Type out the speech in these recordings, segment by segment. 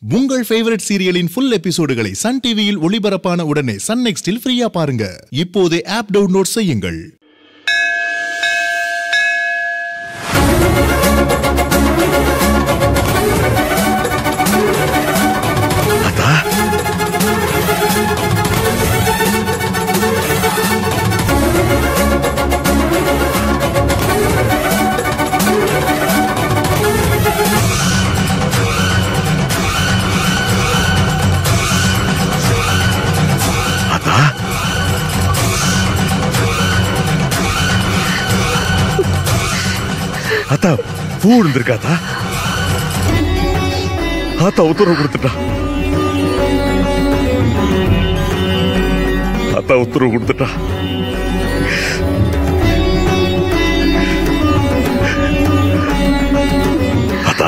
உங்கள் ஃபேவரட் சீரியலின் ஃபுல் எபிசோடுகளை சன் டிவியில் ஒளிபரப்பான உடனே சன் நெக்ஸ்டில் ஃப்ரீயா பாருங்க இப்போதே ஆப் டவுன்லோட் செய்யுங்கள் அதா அத்தா பூ இருந்திருக்காதா ஆத்தா உத்தரவு கொடுத்துட்டா அத்தா உத்தரவு கொடுத்துட்டா அத்தா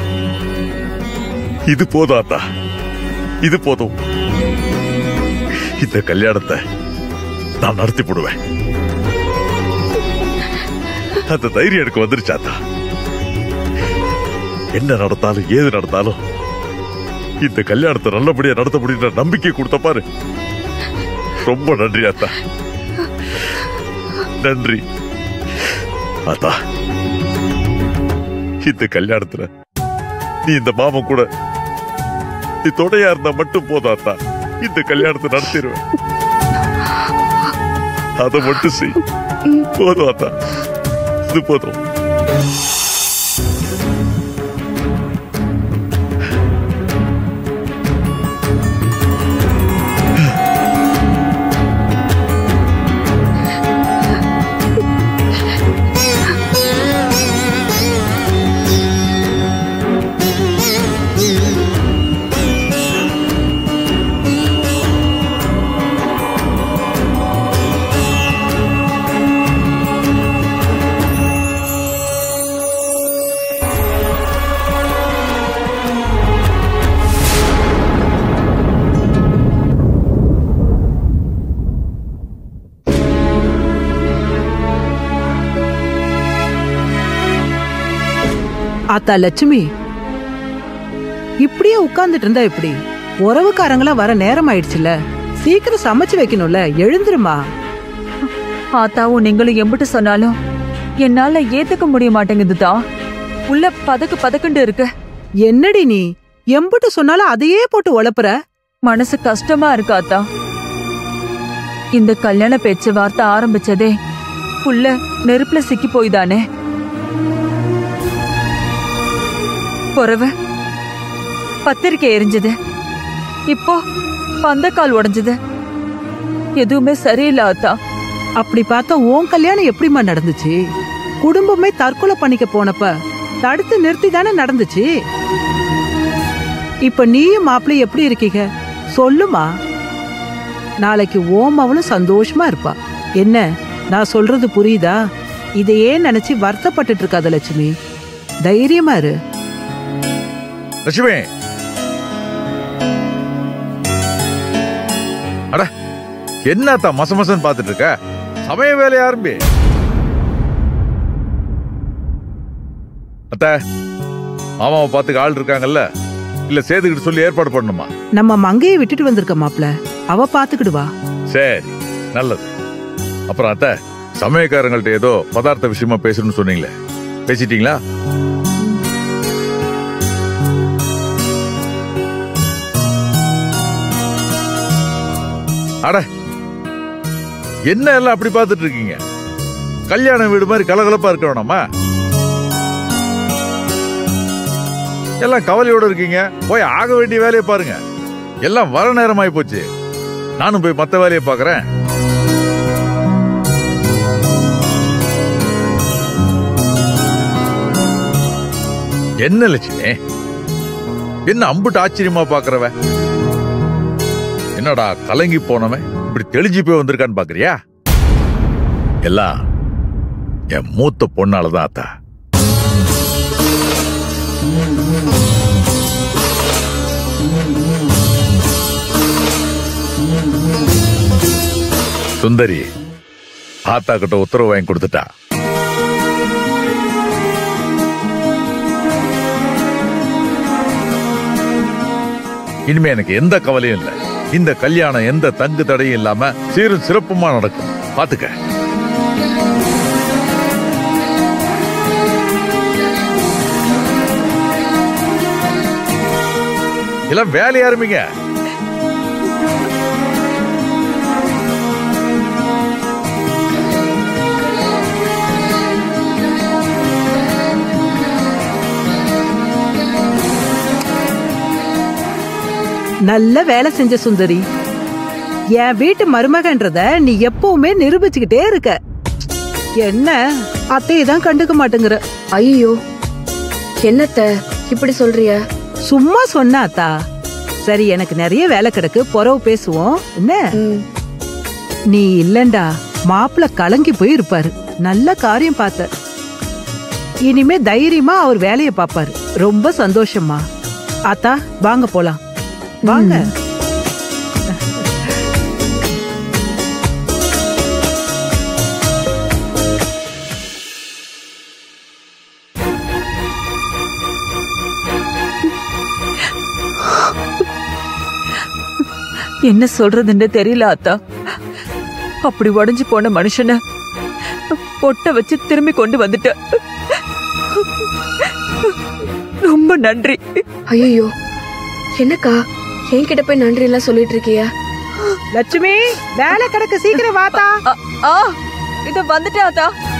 இது போதும் அத்தா இது போதும் இந்த கல்யாணத்தை நான் நடத்தி போடுவேன் அந்த தைரியம் எனக்கு வந்துருச்சாத்தா என்ன நடந்தாலும் ஏது நடந்தாலும் இந்த கல்யாணத்தை நல்லபடியா நடத்த முடியுன்ற நம்பிக்கை கொடுத்த பாரு ரொம்ப நன்றி அத்தா நன்றி அத்தா இந்த கல்யாணத்துல நீ இந்த மாமன் கூட நீ துணையா இருந்தா மட்டும் போதும் அத்தா இந்த கல்யாணத்தை நடத்திடுவேன் அதை மட்டும் செய் போதும் அத்தா இது போதும் ஆத்தா லட்சுமி இப்படியே உட்கார்ந்துட்டு இருந்தா எப்படி உறவுக்காரங்களா வர நேரம் ஆயிடுச்சுல சீக்கிரம் சமைச்சு வைக்கணும்ல எழுந்துருமா ஆத்தாவும் நீங்களும் எம்பிட்டு சொன்னாலும் என்னால ஏத்துக்க முடிய மாட்டேங்குதுதா உள்ள பதக்கு பதக்குண்டு இருக்கு என்னடி நீ எம்புட்டு சொன்னாலும் அதையே போட்டு உழப்புற மனசு கஷ்டமா இருக்கு ஆத்தா இந்த கல்யாண பேச்சு வார்த்தை ஆரம்பிச்சதே புள்ள நெருப்புல சிக்கி போய்தானே பொறவு பத்திரிக்கை எரிஞ்சது இப்போ பந்தக்கால் உடைஞ்சது எதுவுமே சரியில்லை ஆத்தா அப்படி பார்த்தா உன் கல்யாணம் எப்படிம்மா நடந்துச்சு குடும்பமே தற்கொலை பண்ணிக்க போனப்ப தடுத்து நிறுத்தி தானே நடந்துச்சு இப்ப நீயும் மாப்பிள்ளை எப்படி இருக்கீங்க சொல்லுமா நாளைக்கு ஓம் அவளும் சந்தோஷமா இருப்பா என்ன நான் சொல்றது புரியுதா இதையே நினைச்சு வருத்தப்பட்டுட்டு இருக்காத லட்சுமி தைரியமா இரு லட்சுமி அட என்னத்தா மச மசன்னு பார்த்துட்டு இருக்க சமய வேலைய ஆரம்பி அத்த மாமாவை பார்த்துக்க ஆள் இருக்காங்கல்ல இல்ல சேதுக்கிட்டு சொல்லி ஏற்பாடு பண்ணணுமா நம்ம மங்கையை விட்டுட்டு வந்திருக்க மாப்பிள்ள அவ பாத்துக்கிடுவா சரி நல்லது அப்புறம் அத்த சமயக்காரங்கள்ட்ட ஏதோ பதார்த்த விஷயமா பேசணும்னு சொன்னீங்களே பேசிட்டீங்களா அட என்ன எல்லாம் அப்படி பார்த்துட்டு இருக்கீங்க கல்யாண வீடு மாதிரி கலகலப்பா இருக்க வேணாமா எல்லாம் கவலையோட இருக்கீங்க போய் ஆக வேண்டிய வேலையை பாருங்க எல்லாம் வர நேரமாயி போச்சு நானும் போய் மத்த வேலையை பார்க்கறேன் என்ன லட்சுமி என்ன அம்புட்டு ஆச்சரியமா பாக்குறவ என்னடா கலங்கி போனவன் இப்படி தெளிஞ்சு போய் வந்திருக்கான்னு பாக்குறியா எல்லாம் என் மூத்த பொண்ணாலதான் அத்தா சுந்தரி ஆத்தா கிட்ட உத்தரவு வாங்கி கொடுத்துட்டா இனிமே எனக்கு எந்த கவலையும் இல்லை இந்த கல்யாணம் எந்த தங்கு தடையும் இல்லாம சீரும் சிறப்புமா நடக்கும் பாத்துக்க எல்லாம் வேலைய ஆரம்பிங்க நல்ல வேலை செஞ்ச சுந்தரி என் வீட்டு மருமகன்றத நீ எப்பவுமே நிரூபிச்சுக்கிட்டே இருக்க என்ன அத்தையை தான் கண்டுக்க மாட்டேங்கிற ஐயோ என்னத்த இப்படி சொல்றிய சும்மா சொன்னா அத்தா சரி எனக்கு நிறைய வேலை கிடக்கு பொறவு பேசுவோம் என்ன ம், நீ இல்லண்டா மாப்பிள்ள கலங்கி போய் இருப்பாரு நல்ல காரியம் பார்த்த இனிமே தைரியமா அவர் வேலைய பாப்பாரு ரொம்ப சந்தோஷமா ஆத்தா வாங்க போலாம் வாங்க என்ன சொல்றதுன்னு தெரியல அத்தா அப்படி உடைஞ்சு போன மனுஷனை பொட்ட வச்சு திரும்பி கொண்டு வந்துட்ட ரொம்ப நன்றி ஐயோ என்னக்கா என்கிட்ட போய் நன்றி எல்லாம் சொல்லிட்டு இருக்கிய லட்சுமி வேலை கிடக்கு சீக்கிரம் வாத்தா ஆ, ஆ இத வந்துட்டேன் அத்தா